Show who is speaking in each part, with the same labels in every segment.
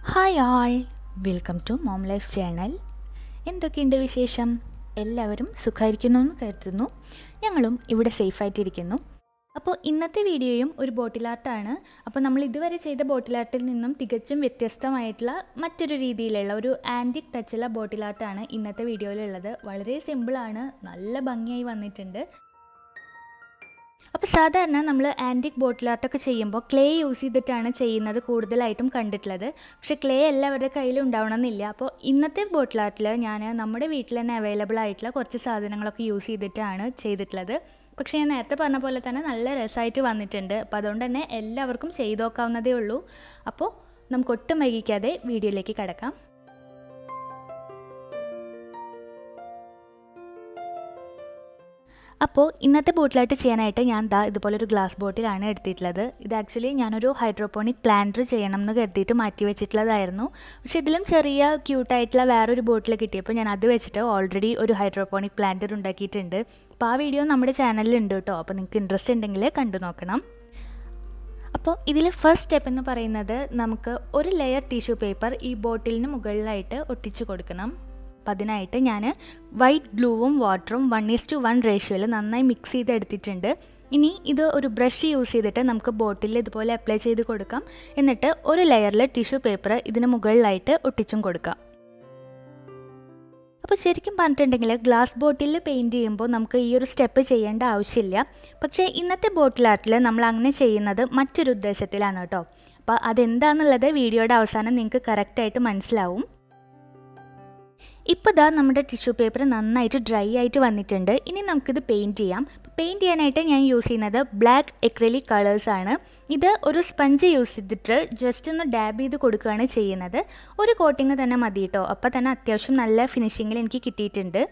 Speaker 1: hi all welcome to mom life channel എന്തൊക്കെയുണ്ട് വിശേഷം എല്ലാവരും സുഖമായിരിക്കുന്നു എന്ന് കരുതുന്നു ഞങ്ങളും ഇവിടെ സേഫായിട്ടിരിക്കുന്നു അപ്പോൾ ഇന്നത്തെ വീഡിയോയും ഒരു ബോട്ടിൽ ആർട്ടാണ് അപ്പോൾ നമ്മൾ ഇതുവരെ ചെയ്ത ബോട്ടിൽ ആർട്ടിൽ നിന്നും തികച്ചും വ്യത്യസ്തമായിട്ടുള്ള മറ്റൊരു രീതിയിലുള്ള ഒരു ആൻറ്റിക് ടച്ചുള്ള ബോട്ടിൽ ആർട്ടാണ് ഇന്നത്തെ വീഡിയോയിലുള്ളത് വളരെ സിമ്പിളാണ് നല്ല ഭംഗിയായി വന്നിട്ടുണ്ട് അപ്പോൾ സാധാരണ നമ്മൾ ആൻറ്റിക് ബോട്ടിൽ ആർട്ടൊക്കെ ചെയ്യുമ്പോൾ ക്ലേ യൂസ് ചെയ്തിട്ടാണ് ചെയ്യുന്നത് കൂടുതലായിട്ടും കണ്ടിട്ടുള്ളത് പക്ഷേ ക്ലേ എല്ലാവരുടെ കയ്യിലും ഉണ്ടാവണമെന്നില്ല അപ്പോൾ ഇന്നത്തെ ബോട്ടിൽ ആർട്ടിൽ ഞാൻ നമ്മുടെ വീട്ടിൽ തന്നെ അവൈലബിൾ ആയിട്ടുള്ള കുറച്ച് സാധനങ്ങളൊക്കെ യൂസ് ചെയ്തിട്ടാണ് ചെയ്തിട്ടുള്ളത് പക്ഷേ ഞാൻ നേരത്തെ പറഞ്ഞ പോലെ തന്നെ നല്ല രസമായിട്ട് വന്നിട്ടുണ്ട് അപ്പോൾ അതുകൊണ്ട് തന്നെ എല്ലാവർക്കും ചെയ്തു നോക്കാവുന്നതേ ഉള്ളൂ അപ്പോൾ നമുക്ക് ഒട്ടും വൈകിക്കാതെ വീഡിയോയിലേക്ക് കിടക്കാം അപ്പോൾ ഇന്നത്തെ ബോട്ടിലായിട്ട് ചെയ്യാനായിട്ട് ഞാൻ ദാ ഇതുപോലൊരു ഗ്ലാസ് ബോട്ടിലാണ് എടുത്തിട്ടുള്ളത് ഇത് ആക്ച്വലി ഞാനൊരു ഹൈഡ്രോപോണിക് പ്ലാന്റർ ചെയ്യണം എന്ന് കരുതിയിട്ട് മാറ്റി വെച്ചിട്ടുള്ളതായിരുന്നു പക്ഷേ ഇതിലും ചെറിയ ക്യൂട്ടായിട്ടുള്ള വേറൊരു ബോട്ടിൽ കിട്ടിയപ്പോൾ ഞാൻ അത് വെച്ചിട്ട് ഓൾറെഡി ഒരു ഹൈഡ്രോപോണിക് പ്ലാന്റർ ഉണ്ടാക്കിയിട്ടുണ്ട് അപ്പോൾ ആ വീഡിയോ നമ്മുടെ ചാനലിൽ ഉണ്ട് കേട്ടോ അപ്പോൾ നിങ്ങൾക്ക് ഇൻട്രസ്റ്റ് ഉണ്ടെങ്കിൽ കണ്ടു നോക്കണം അപ്പോൾ ഇതിൽ ഫസ്റ്റ് സ്റ്റെപ്പ് എന്ന് പറയുന്നത് നമുക്ക് ഒരു ലെയർ ടിഷ്യൂ പേപ്പർ ഈ ബോട്ടിലിന് മുകളിലായിട്ട് ഒട്ടിച്ചു കൊടുക്കണം അപ്പം അതിനായിട്ട് ഞാൻ വൈറ്റ് ഗ്ലൂവും വാട്ടറും വൺ ഈസ് ടു വൺ റേഷ്യോയിൽ നന്നായി മിക്സ് ചെയ്ത് എടുത്തിട്ടുണ്ട് ഇനി ഇത് ഒരു ബ്രഷ് യൂസ് ചെയ്തിട്ട് നമുക്ക് ബോട്ടിൽ ഇതുപോലെ അപ്ലൈ ചെയ്ത് കൊടുക്കാം എന്നിട്ട് ഒരു ലെയറിൽ ടിഷ്യൂ പേപ്പർ ഇതിന് മുകളിലായിട്ട് ഒട്ടിച്ചും കൊടുക്കാം അപ്പോൾ ശരിക്കും പറഞ്ഞിട്ടുണ്ടെങ്കിൽ ഗ്ലാസ് ബോട്ടിലിൽ പെയിൻറ്റ് ചെയ്യുമ്പോൾ നമുക്ക് ഈ ഒരു സ്റ്റെപ്പ് ചെയ്യേണ്ട ആവശ്യമില്ല പക്ഷേ ഇന്നത്തെ ബോട്ടിൽ ആർട്ടിൽ നമ്മൾ അങ്ങനെ ചെയ്യുന്നത് മറ്റൊരു ഉദ്ദേശത്തിലാണ് കേട്ടോ അപ്പോൾ അതെന്താണെന്നുള്ളത് വീഡിയോയുടെ അവസാനം നിങ്ങൾക്ക് കറക്റ്റായിട്ട് മനസ്സിലാവും ഇപ്പോൾ ദാ നമ്മുടെ ടിഷ്യൂ പേപ്പർ നന്നായിട്ട് ഡ്രൈ ആയിട്ട് വന്നിട്ടുണ്ട് ഇനി നമുക്കിത് പെയിൻറ്റ് ചെയ്യാം പെയിൻറ്റ് ചെയ്യാനായിട്ട് ഞാൻ യൂസ് ചെയ്യുന്നത് ബ്ലാക്ക് എക്രലിക് കളേഴ്സാണ് ഇത് ഒരു സ്പഞ്ച് യൂസ് ചെയ്തിട്ട് ജസ്റ്റ് ഒന്ന് ഡാബ് ചെയ്ത് കൊടുക്കുകയാണ് ചെയ്യുന്നത് ഒരു കോട്ടിങ് തന്നെ മതി കേട്ടോ അപ്പോൾ തന്നെ അത്യാവശ്യം നല്ല ഫിനിഷിങ്ങിൽ എനിക്ക് കിട്ടിയിട്ടുണ്ട്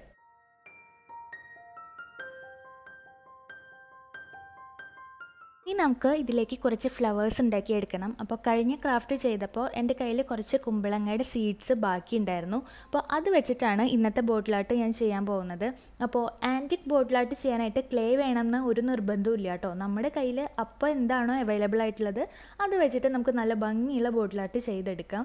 Speaker 1: ഇനി നമുക്ക് ഇതിലേക്ക് കുറച്ച് ഫ്ലവേഴ്സ് ഉണ്ടാക്കിയെടുക്കണം അപ്പോൾ കഴിഞ്ഞ ക്രാഫ്റ്റ് ചെയ്തപ്പോൾ എൻ്റെ കയ്യിൽ കുറച്ച് കുമ്പളങ്ങയുടെ സീഡ്സ് ബാക്കി ഉണ്ടായിരുന്നു അപ്പോൾ അത് വെച്ചിട്ടാണ് ഇന്നത്തെ ബോട്ടിലായിട്ട് ഞാൻ ചെയ്യാൻ പോകുന്നത് അപ്പോൾ ആൻറ്റിക് ബോട്ടിലായിട്ട് ചെയ്യാനായിട്ട് ക്ലേ വേണമെന്ന് ഒരു നിർബന്ധവും ഇല്ല കേട്ടോ നമ്മുടെ കയ്യിൽ അപ്പോൾ എന്താണോ അവൈലബിൾ ആയിട്ടുള്ളത് അത് വെച്ചിട്ട് നമുക്ക് നല്ല ഭംഗിയുള്ള ബോട്ടിലായിട്ട് ചെയ്തെടുക്കാം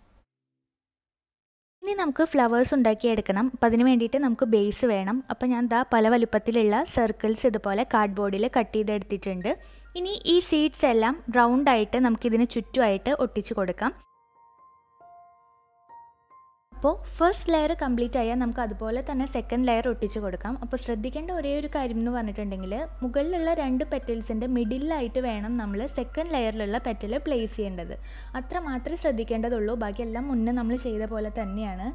Speaker 1: ഇനി നമുക്ക് ഫ്ലവേഴ്സ് ഉണ്ടാക്കിയെടുക്കണം അപ്പോൾ അതിന് വേണ്ടിയിട്ട് നമുക്ക് ബേസ് വേണം അപ്പോൾ ഞാൻ ദാ പല വലുപ്പത്തിലുള്ള സർക്കിൾസ് ഇതുപോലെ കാർഡ്ബോർഡിൽ കട്ട് ചെയ്തെടുത്തിട്ടുണ്ട് ഇനി ഈ സീഡ്സ് എല്ലാം റൗണ്ടായിട്ട് നമുക്കിതിന് ചുറ്റുമായിട്ട് ഒട്ടിച്ചു കൊടുക്കാം അപ്പോൾ ഫസ്റ്റ് ലെയർ കംപ്ലീറ്റ് ആയാൽ നമുക്ക് അതുപോലെ തന്നെ സെക്കൻഡ് ലെയർ ഒട്ടിച്ച് കൊടുക്കാം അപ്പോൾ ശ്രദ്ധിക്കേണ്ട ഒരേ ഒരു കാര്യം എന്ന് പറഞ്ഞിട്ടുണ്ടെങ്കിൽ മുകളിലുള്ള രണ്ട് പെറ്റൽസിൻ്റെ മിഡിലായിട്ട് വേണം നമ്മൾ സെക്കൻഡ് ലെയറിലുള്ള പെറ്റൽ പ്ലേസ് ചെയ്യേണ്ടത് അത്ര മാത്രമേ ശ്രദ്ധിക്കേണ്ടതുള്ളൂ ബാക്കിയെല്ലാം മുന്നേ നമ്മൾ ചെയ്ത പോലെ തന്നെയാണ്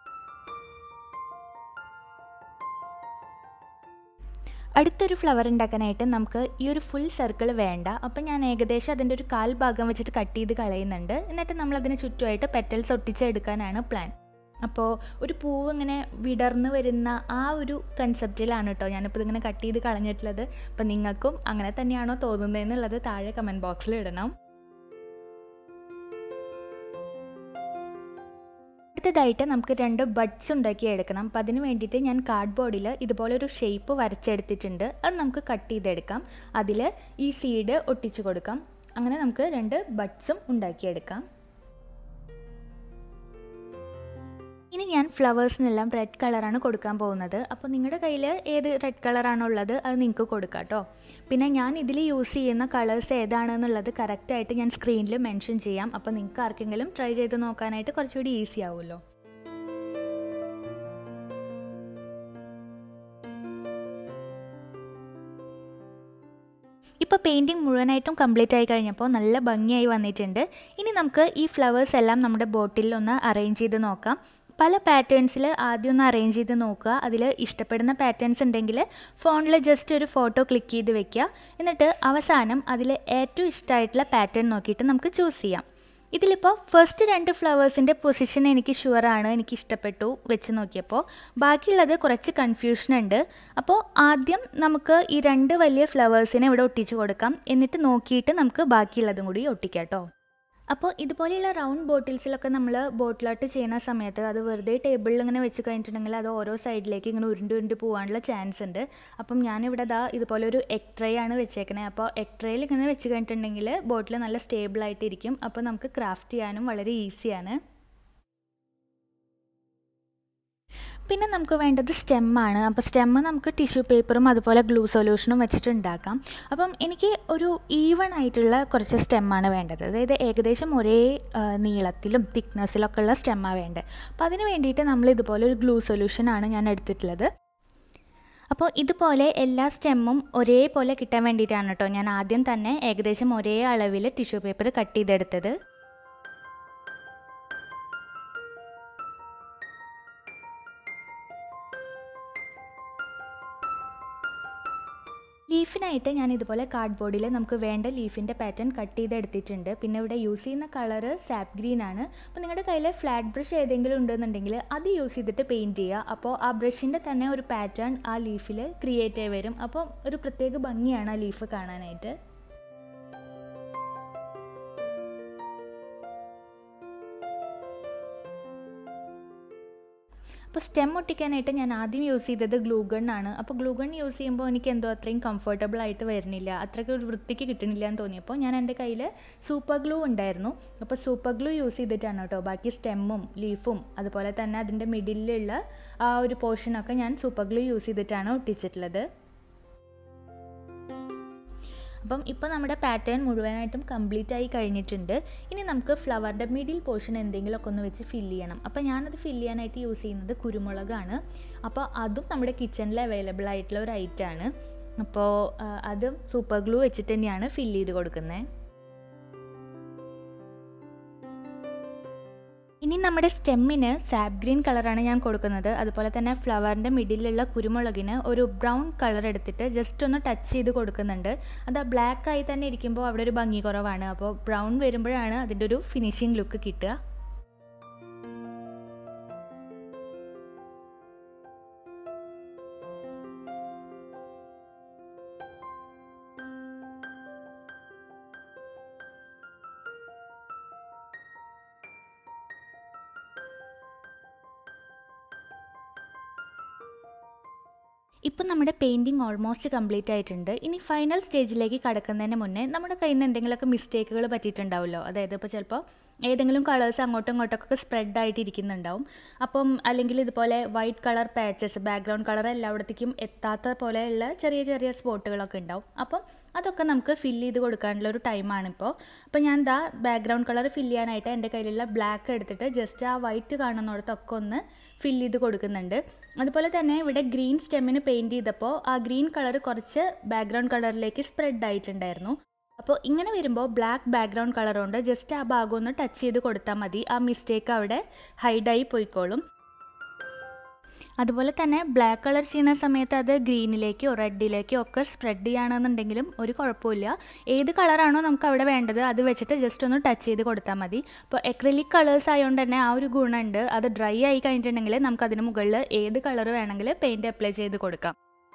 Speaker 1: അടുത്തൊരു ഫ്ലവർ ഉണ്ടാക്കാനായിട്ട് നമുക്ക് ഈ ഒരു ഫുൾ സർക്കിൾ വേണ്ട അപ്പം ഞാൻ ഏകദേശം അതിൻ്റെ ഒരു കാൽ ഭാഗം വെച്ചിട്ട് കട്ട് ചെയ്ത് കളയുന്നുണ്ട് എന്നിട്ട് നമ്മൾ അതിന് ചുറ്റുമായിട്ട് പെറ്റൽസ് ഒട്ടിച്ചെടുക്കാനാണ് പ്ലാൻ അപ്പോൾ ഒരു പൂവ് ഇങ്ങനെ വിടർന്ന് വരുന്ന ആ ഒരു കൺസെപ്റ്റിലാണ് കേട്ടോ ഞാനിപ്പോൾ ഇതിങ്ങനെ കട്ട് ചെയ്ത് കളഞ്ഞിട്ടുള്ളത് അപ്പം നിങ്ങൾക്കും അങ്ങനെ തന്നെയാണോ തോന്നുന്നതെന്നുള്ളത് താഴെ കമൻറ്റ് ബോക്സിൽ ഇടണം അടുത്തതായിട്ട് നമുക്ക് രണ്ട് ബഡ്സ് ഉണ്ടാക്കി എടുക്കണം അപ്പം അതിന് വേണ്ടിയിട്ട് ഞാൻ കാർഡ്ബോർഡിൽ ഇതുപോലെ ഒരു ഷേപ്പ് വരച്ചെടുത്തിട്ടുണ്ട് അത് നമുക്ക് കട്ട് ചെയ്തെടുക്കാം അതിൽ ഈ സീഡ് ഒട്ടിച്ചു കൊടുക്കാം അങ്ങനെ നമുക്ക് രണ്ട് ബഡ്സും ഉണ്ടാക്കിയെടുക്കാം ഇനി ഞാൻ ഫ്ലവേഴ്സിനെല്ലാം റെഡ് കളറാണ് കൊടുക്കാൻ പോകുന്നത് അപ്പോൾ നിങ്ങളുടെ കയ്യിൽ ഏത് റെഡ് കളറാണോ ഉള്ളത് അത് നിങ്ങൾക്ക് കൊടുക്കാം കേട്ടോ പിന്നെ ഞാൻ ഇതിൽ യൂസ് ചെയ്യുന്ന കളേഴ്സ് ഏതാണെന്നുള്ളത് കറക്റ്റായിട്ട് ഞാൻ സ്ക്രീനിൽ മെൻഷൻ ചെയ്യാം അപ്പോൾ നിങ്ങൾക്ക് ആർക്കെങ്കിലും ട്രൈ ചെയ്ത് നോക്കാനായിട്ട് കുറച്ചുകൂടി ഈസി ആവുമല്ലോ ഇപ്പോൾ പെയിൻറ്റിങ് മുഴുവനായിട്ടും കംപ്ലീറ്റ് ആയി കഴിഞ്ഞപ്പോൾ നല്ല ഭംഗിയായി വന്നിട്ടുണ്ട് ഇനി നമുക്ക് ഈ ഫ്ലവേഴ്സ് എല്ലാം നമ്മുടെ ബോട്ടിൽ ഒന്ന് അറേഞ്ച് ചെയ്ത് നോക്കാം പല പാറ്റേൺസിൽ ആദ്യം ഒന്ന് അറേഞ്ച് ചെയ്ത് നോക്കുക അതിൽ ഇഷ്ടപ്പെടുന്ന പാറ്റേൺസ് ഉണ്ടെങ്കിൽ ഫോണിൽ ജസ്റ്റ് ഒരു ഫോട്ടോ ക്ലിക്ക് ചെയ്ത് വെക്കുക എന്നിട്ട് അവസാനം അതിൽ ഏറ്റവും ഇഷ്ടമായിട്ടുള്ള പാറ്റേൺ നോക്കിയിട്ട് നമുക്ക് ചൂസ് ചെയ്യാം ഇതിലിപ്പോൾ ഫസ്റ്റ് രണ്ട് ഫ്ലവേഴ്സിൻ്റെ പൊസിഷൻ എനിക്ക് ഷുവറാണ് എനിക്ക് ഇഷ്ടപ്പെട്ടു വെച്ച് നോക്കിയപ്പോൾ ബാക്കിയുള്ളത് കുറച്ച് കൺഫ്യൂഷൻ ഉണ്ട് അപ്പോൾ ആദ്യം നമുക്ക് ഈ രണ്ട് വലിയ ഫ്ലവേഴ്സിനെ ഇവിടെ ഒട്ടിച്ചു കൊടുക്കാം എന്നിട്ട് നോക്കിയിട്ട് നമുക്ക് ബാക്കിയുള്ളതും കൂടി ഒട്ടിക്കാം കേട്ടോ അപ്പോൾ ഇതുപോലെയുള്ള റൗണ്ട് ബോട്ടിൽസിലൊക്കെ നമ്മൾ ബോട്ടിലോട്ട് ചെയ്യുന്ന സമയത്ത് അത് വെറുതെ ടേബിളിൽ ഇങ്ങനെ വെച്ച് കഴിഞ്ഞിട്ടുണ്ടെങ്കിൽ അത് ഓരോ സൈഡിലേക്ക് ഇങ്ങനെ ഉരുണ്ട് ഉരുണ്ട് പോകാനുള്ള ചാൻസ് ഉണ്ട് അപ്പം ഞാനിവിടെ ദാ ഇതുപോലെ ഒരു എഗ് ട്രേ ആണ് വെച്ചേക്കുന്നത് അപ്പോൾ എഗ് ട്രേയിൽ ഇങ്ങനെ വെച്ച് കഴിഞ്ഞിട്ടുണ്ടെങ്കിൽ ബോട്ടിൽ നല്ല സ്റ്റേബിൾ ആയിട്ടിരിക്കും അപ്പോൾ നമുക്ക് ക്രാഫ്റ്റ് ചെയ്യാനും വളരെ ഈസിയാണ് പിന്നെ നമുക്ക് വേണ്ടത് സ്റ്റെമ്മാണ് അപ്പോൾ സ്റ്റെമ്മ് നമുക്ക് ടിഷ്യൂ പേപ്പറും അതുപോലെ ഗ്ലൂ സൊല്യൂഷനും വെച്ചിട്ട് ഉണ്ടാക്കാം അപ്പം എനിക്ക് ഒരു ഈവൺ ആയിട്ടുള്ള കുറച്ച് സ്റ്റെമ്മാണ് വേണ്ടത് അതായത് ഏകദേശം ഒരേ നീളത്തിലും തിക്നെസ്സിലൊക്കെ ഉള്ള സ്റ്റെമ്മാണ് വേണ്ടത് അപ്പോൾ അതിന് വേണ്ടിയിട്ട് നമ്മൾ ഇതുപോലെ ഒരു ഗ്ലൂ സൊല്യൂഷനാണ് ഞാൻ എടുത്തിട്ടുള്ളത് അപ്പോൾ ഇതുപോലെ എല്ലാ സ്റ്റെമ്മും ഒരേപോലെ കിട്ടാൻ വേണ്ടിയിട്ടാണ് കേട്ടോ ഞാൻ ആദ്യം തന്നെ ഏകദേശം ഒരേ അളവിൽ ടിഷ്യൂ പേപ്പർ കട്ട് ചെയ്തെടുത്തത് ലീഫിനായിട്ട് ഞാൻ ഇതുപോലെ കാർഡ്ബോർഡിൽ നമുക്ക് വേണ്ട ലീഫിൻ്റെ പാറ്റേൺ കട്ട് ചെയ്തെടുത്തിട്ടുണ്ട് പിന്നെ ഇവിടെ യൂസ് ചെയ്യുന്ന കളറ് സാപ്പ് ഗ്രീൻ ആണ് അപ്പോൾ നിങ്ങളുടെ കയ്യിൽ ഫ്ലാറ്റ് ബ്രഷ് ഏതെങ്കിലും ഉണ്ടെന്നുണ്ടെങ്കിൽ അത് യൂസ് ചെയ്തിട്ട് പെയിൻറ്റ് ചെയ്യുക അപ്പോൾ ആ ബ്രഷിൻ്റെ തന്നെ ഒരു പാറ്റേൺ ആ ലീഫിൽ ക്രിയേറ്റ് ആയി വരും അപ്പോൾ ഒരു പ്രത്യേക ഭംഗിയാണ് ആ ലീഫ് കാണാനായിട്ട് അപ്പോൾ സ്റ്റെം ഒട്ടിക്കാനായിട്ട് ഞാൻ ആദ്യം യൂസ് ചെയ്തത് ഗ്ലൂ ആണ് അപ്പോൾ ഗ്ലൂ ഗൺ യൂസ് ചെയ്യുമ്പോൾ എനിക്ക് എന്തോ അത്രയും കംഫർട്ടബിൾ ആയിട്ട് വരുന്നില്ല അത്രയ്ക്ക് ഒരു വൃത്തിക്ക് കിട്ടണില്ല എന്ന് തോന്നിയപ്പോൾ ഞാൻ എൻ്റെ കയ്യിൽ സൂപ്പർ ഗ്ലൂ ഉണ്ടായിരുന്നു അപ്പോൾ സൂപ്പർ ഗ്ലൂ യൂസ് ചെയ്തിട്ടാണ് കേട്ടോ ബാക്കി സ്റ്റെമ്മും ലീഫും അതുപോലെ തന്നെ അതിൻ്റെ മിഡിലുള്ള ആ ഒരു പോർഷനൊക്കെ ഞാൻ സൂപ്പർ ഗ്ലൂ യൂസ് ചെയ്തിട്ടാണ് ഒട്ടിച്ചിട്ടുള്ളത് അപ്പം ഇപ്പോൾ നമ്മുടെ പാറ്റേൺ മുഴുവനായിട്ടും കംപ്ലീറ്റ് ആയി കഴിഞ്ഞിട്ടുണ്ട് ഇനി നമുക്ക് ഫ്ലവറിൻ്റെ മിഡിൽ പോർഷൻ എന്തെങ്കിലുമൊക്കെ ഒന്ന് വെച്ച് ഫില്ല് ചെയ്യണം അപ്പോൾ ഞാനത് ഫില്ല് ചെയ്യാനായിട്ട് യൂസ് ചെയ്യുന്നത് കുരുമുളകാണ് അപ്പോൾ അതും നമ്മുടെ കിച്ചണിൽ അവൈലബിൾ ആയിട്ടുള്ള ഒരു ഐറ്റമാണ് അപ്പോൾ അതും സൂപ്പർ ഗ്ലൂ വെച്ചിട്ട് തന്നെയാണ് ഫില്ല് ചെയ്ത് കൊടുക്കുന്നത് ഇനി നമ്മുടെ സ്റ്റെമ്മിന് സാപ്പ് ഗ്രീൻ കളറാണ് ഞാൻ കൊടുക്കുന്നത് അതുപോലെ തന്നെ ഫ്ലവറിൻ്റെ മിഡിലുള്ള കുരുമുളകിന് ഒരു ബ്രൗൺ കളർ എടുത്തിട്ട് ജസ്റ്റ് ഒന്ന് ടച്ച് ചെയ്ത് കൊടുക്കുന്നുണ്ട് അത് ബ്ലാക്ക് ആയി തന്നെ ഇരിക്കുമ്പോൾ അവിടെ ഒരു ഭംഗി കുറവാണ് അപ്പോൾ ബ്രൗൺ വരുമ്പോഴാണ് അതിൻ്റെ ഒരു ഫിനിഷിംഗ് ലുക്ക് കിട്ടുക ഇപ്പം നമ്മുടെ പെയിൻറ്റിങ് ഓൾമോസ്റ്റ് കംപ്ലീറ്റ് ആയിട്ടുണ്ട് ഇനി ഫൈനൽ സ്റ്റേജിലേക്ക് കടക്കുന്നതിന് മുന്നേ നമ്മുടെ കയ്യിൽ നിന്ന് എന്തെങ്കിലുമൊക്കെ മിസ്റ്റേക്കുകൾ പറ്റിയിട്ടുണ്ടാവുമല്ലോ അതായത് ഇപ്പോൾ ചിലപ്പോൾ ഏതെങ്കിലും കളേഴ്സ് അങ്ങോട്ടും ഇങ്ങോട്ടൊക്കെ സ്പ്രെഡ് ആയിട്ട് ഇരിക്കുന്നുണ്ടാവും അപ്പം അല്ലെങ്കിൽ ഇതുപോലെ white colour patches background colour എല്ലായിടത്തേക്കും എത്താത്ത പോലെയുള്ള ചെറിയ ചെറിയ സ്പോട്ടുകളൊക്കെ ഉണ്ടാവും അപ്പം അതൊക്കെ നമുക്ക് ഫില്ല് ചെയ്ത് കൊടുക്കാനുള്ള ഒരു ടൈമാണിപ്പോൾ അപ്പോൾ ഞാൻ ദാ ബാക്ക്ഗ്രൗണ്ട് കളർ ഫില്ല് ചെയ്യാനായിട്ട് എൻ്റെ കയ്യിലുള്ള ബ്ലാക്ക് എടുത്തിട്ട് ജസ്റ്റ് ആ വൈറ്റ് കാണുന്നിടത്തൊക്കെ ഒന്ന് ഫില്ല് ചെയ്ത് കൊടുക്കുന്നുണ്ട് അതുപോലെ തന്നെ ഇവിടെ ഗ്രീൻ സ്റ്റെമ്മിന് പെയിൻറ് ചെയ്തപ്പോൾ ആ ഗ്രീൻ കളർ കുറച്ച് ബാക്ക്ഗ്രൗണ്ട് കളറിലേക്ക് സ്പ്രെഡ് ആയിട്ടുണ്ടായിരുന്നു അപ്പോൾ ഇങ്ങനെ വരുമ്പോൾ ബ്ലാക്ക് ബാക്ക്ഗ്രൗണ്ട് കളർ കൊണ്ട് ജസ്റ്റ് ആ ഭാഗം ഒന്ന് ടച്ച് ചെയ്ത് കൊടുത്താൽ മതി ആ മിസ്റ്റേക്ക് അവിടെ ഹൈഡായി പോയിക്കോളും അതുപോലെ തന്നെ ബ്ലാക്ക് കളർ ചെയ്യുന്ന സമയത്ത് അത് ഗ്രീനിലേക്കോ റെഡിലേക്കോ ഒക്കെ സ്പ്രെഡ് ചെയ്യുകയാണെന്നുണ്ടെങ്കിലും ഒരു കുഴപ്പമില്ല ഏത് കളറാണോ നമുക്ക് അവിടെ വേണ്ടത് അത് വെച്ചിട്ട് ജസ്റ്റ് ഒന്ന് ടച്ച് ചെയ്ത് കൊടുത്താൽ മതി ഇപ്പോൾ എക്രലിക് കളേഴ്സ് ആയതുകൊണ്ട് തന്നെ ആ ഒരു ഗുണമുണ്ട് അത് ഡ്രൈ ആയി കഴിഞ്ഞിട്ടുണ്ടെങ്കിൽ നമുക്ക് അതിന് മുകളിൽ ഏത് കളർ വേണമെങ്കിൽ പെയിൻറ്റ് അപ്ലൈ ചെയ്ത് കൊടുക്കാം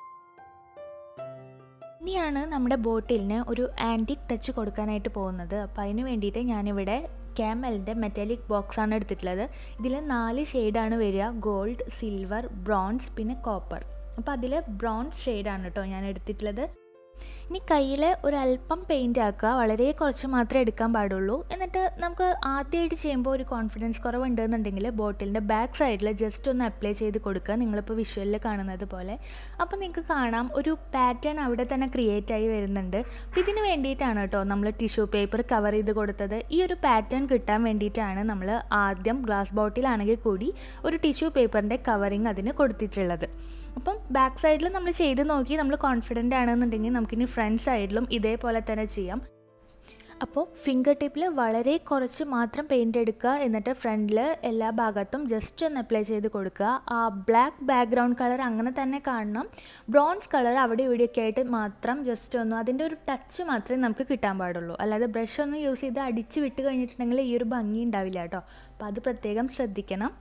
Speaker 1: ഇനിയാണ് നമ്മുടെ ബോട്ടിലിന് ഒരു ആൻറ്റിക് ടച്ച് കൊടുക്കാനായിട്ട് പോകുന്നത് അപ്പോൾ അതിന് വേണ്ടിയിട്ട് ഞാനിവിടെ ക്യാമലിൻ്റെ മെറ്റാലിക് ബോക്സ് ആണ് എടുത്തിട്ടുള്ളത് ഇതിൽ നാല് ഷെയ്ഡാണ് വരിക ഗോൾഡ് സിൽവർ ബ്രോൺസ് പിന്നെ കോപ്പർ അപ്പോൾ അതിൽ ബ്രോൺസ് ഷെയ്ഡാണ് കേട്ടോ ഞാൻ എടുത്തിട്ടുള്ളത് ഇനി കയ്യിൽ ഒരല്പം പെയിൻ്റ് ആക്കുക വളരെ കുറച്ച് മാത്രമേ എടുക്കാൻ പാടുള്ളൂ എന്നിട്ട് നമുക്ക് ആദ്യമായിട്ട് ചെയ്യുമ്പോൾ ഒരു കോൺഫിഡൻസ് കുറവുണ്ടെന്നുണ്ടെങ്കിൽ ബോട്ടിലിൻ്റെ ബാക്ക് സൈഡിൽ ജസ്റ്റ് ഒന്ന് അപ്ലൈ ചെയ്ത് കൊടുക്കുക നിങ്ങളിപ്പോൾ വിഷ്വലിൽ കാണുന്നത് പോലെ അപ്പോൾ നിങ്ങൾക്ക് കാണാം ഒരു പാറ്റേൺ അവിടെ തന്നെ ക്രിയേറ്റ് ആയി വരുന്നുണ്ട് അപ്പോൾ ഇതിന് വേണ്ടിയിട്ടാണ് കേട്ടോ നമ്മൾ ടിഷ്യൂ പേപ്പർ കവർ ചെയ്ത് കൊടുത്തത് ഈ ഒരു പാറ്റേൺ കിട്ടാൻ വേണ്ടിയിട്ടാണ് നമ്മൾ ആദ്യം ഗ്ലാസ് ബോട്ടിലാണെങ്കിൽ കൂടി ഒരു ടിഷ്യൂ പേപ്പറിൻ്റെ കവറിങ് അതിന് കൊടുത്തിട്ടുള്ളത് അപ്പം ബാക്ക് സൈഡിൽ നമ്മൾ ചെയ്ത് നോക്കി നമ്മൾ കോൺഫിഡൻ്റ് ആണെന്നുണ്ടെങ്കിൽ നമുക്കിനി ഫ്രണ്ട് സൈഡിലും ഇതേപോലെ തന്നെ ചെയ്യാം അപ്പോൾ ഫിംഗർ ടിപ്പിൽ വളരെ കുറച്ച് മാത്രം പെയിൻ്റ് എടുക്കുക എന്നിട്ട് ഫ്രണ്ടിൽ എല്ലാ ഭാഗത്തും ജസ്റ്റ് ഒന്ന് അപ്ലൈ ചെയ്ത് കൊടുക്കുക ആ ബ്ലാക്ക് ബാക്ക്ഗ്രൗണ്ട് കളർ അങ്ങനെ തന്നെ കാണണം ബ്രോൺസ് കളർ അവിടെ ഇവിടെയൊക്കെ ആയിട്ട് മാത്രം ജസ്റ്റ് ഒന്ന് അതിൻ്റെ ഒരു ടച്ച് മാത്രമേ നമുക്ക് കിട്ടാൻ പാടുള്ളൂ അല്ലാതെ ബ്രഷ് ഒന്നും യൂസ് ചെയ്ത് അടിച്ച് വിട്ട് കഴിഞ്ഞിട്ടുണ്ടെങ്കിൽ ഈ ഒരു ഭംഗി ഉണ്ടാവില്ല കേട്ടോ അപ്പോൾ അത് പ്രത്യേകം ശ്രദ്ധിക്കണം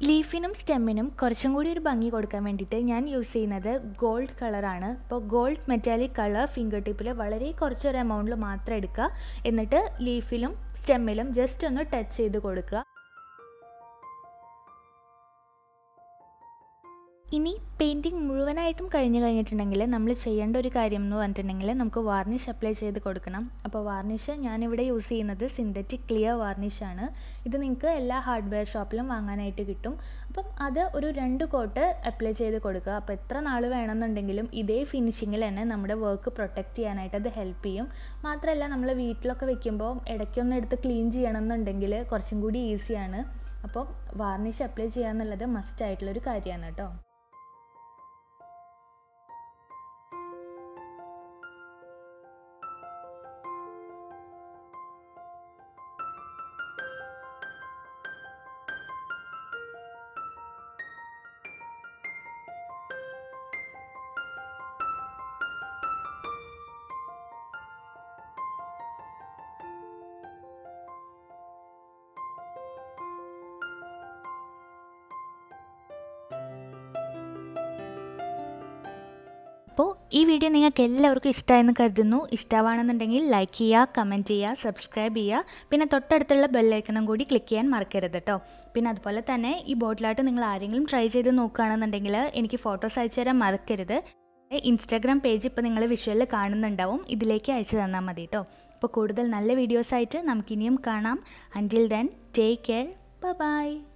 Speaker 1: ലീഫിനും സ്റ്റെമ്മിനും കുറച്ചും കൂടി ഒരു ഭംഗി കൊടുക്കാൻ വേണ്ടിയിട്ട് ഞാൻ യൂസ് ചെയ്യുന്നത് ഗോൾഡ് കളറാണ് അപ്പോൾ ഗോൾഡ് മെറ്റാലിക് കളർ ഫിംഗർ ടിപ്പിൽ വളരെ കുറച്ചൊരു എമൗണ്ടിൽ മാത്രം എടുക്കുക എന്നിട്ട് ലീഫിലും സ്റ്റെമ്മിലും ജസ്റ്റ് ഒന്ന് ടച്ച് ചെയ്ത് കൊടുക്കുക ഇനി പെയിൻറ്റിങ് മുഴുവനായിട്ടും കഴിഞ്ഞ് കഴിഞ്ഞിട്ടുണ്ടെങ്കിൽ നമ്മൾ ചെയ്യേണ്ട ഒരു കാര്യം എന്ന് പറഞ്ഞിട്ടുണ്ടെങ്കിൽ നമുക്ക് വാർണിഷ് അപ്ലൈ ചെയ്ത് കൊടുക്കണം അപ്പോൾ വാർണിഷ് ഞാനിവിടെ യൂസ് ചെയ്യുന്നത് സിന്തറ്റിക് ക്ലിയർ വാർണിഷാണ് ഇത് നിങ്ങൾക്ക് എല്ലാ ഹാർഡ്വെയർ ഷോപ്പിലും വാങ്ങാനായിട്ട് കിട്ടും അപ്പം അത് ഒരു രണ്ട് കോട്ട് അപ്ലൈ ചെയ്ത് കൊടുക്കുക അപ്പോൾ എത്ര നാൾ വേണമെന്നുണ്ടെങ്കിലും ഇതേ ഫിനിഷിങ്ങിൽ തന്നെ നമ്മുടെ വർക്ക് പ്രൊട്ടക്റ്റ് ചെയ്യാനായിട്ട് അത് ഹെൽപ്പ് ചെയ്യും മാത്രമല്ല നമ്മൾ വീട്ടിലൊക്കെ വെക്കുമ്പോൾ ഇടയ്ക്കൊന്ന് എടുത്ത് ക്ലീൻ ചെയ്യണമെന്നുണ്ടെങ്കിൽ കുറച്ചും കൂടി ഈസിയാണ് അപ്പോൾ വാർണിഷ് അപ്ലൈ ചെയ്യുക എന്നുള്ളത് മസ്റ്റ് ആയിട്ടുള്ളൊരു കാര്യമാണ് കേട്ടോ അപ്പോൾ ഈ വീഡിയോ നിങ്ങൾക്ക് എല്ലാവർക്കും ഇഷ്ടമായെന്ന് കരുതുന്നു ഇഷ്ടമാണെന്നുണ്ടെങ്കിൽ ലൈക്ക് ചെയ്യുക കമൻറ്റ് ചെയ്യുക സബ്സ്ക്രൈബ് ചെയ്യുക പിന്നെ തൊട്ടടുത്തുള്ള ബെല്ലൈക്കണം കൂടി ക്ലിക്ക് ചെയ്യാൻ മറക്കരുത് കേട്ടോ പിന്നെ അതുപോലെ തന്നെ ഈ ബോട്ടിലായിട്ട് നിങ്ങൾ ആരെങ്കിലും ട്രൈ ചെയ്ത് നോക്കുകയാണെന്നുണ്ടെങ്കിൽ എനിക്ക് ഫോട്ടോസ് അയച്ചു തരാൻ മറക്കരുത് ഇൻസ്റ്റാഗ്രാം പേജ് ഇപ്പോൾ നിങ്ങൾ വിഷ്വലിൽ കാണുന്നുണ്ടാവും ഇതിലേക്ക് അയച്ചു തന്നാൽ മതി കേട്ടോ അപ്പോൾ കൂടുതൽ നല്ല വീഡിയോസായിട്ട് നമുക്കിനിയും കാണാം until then take care by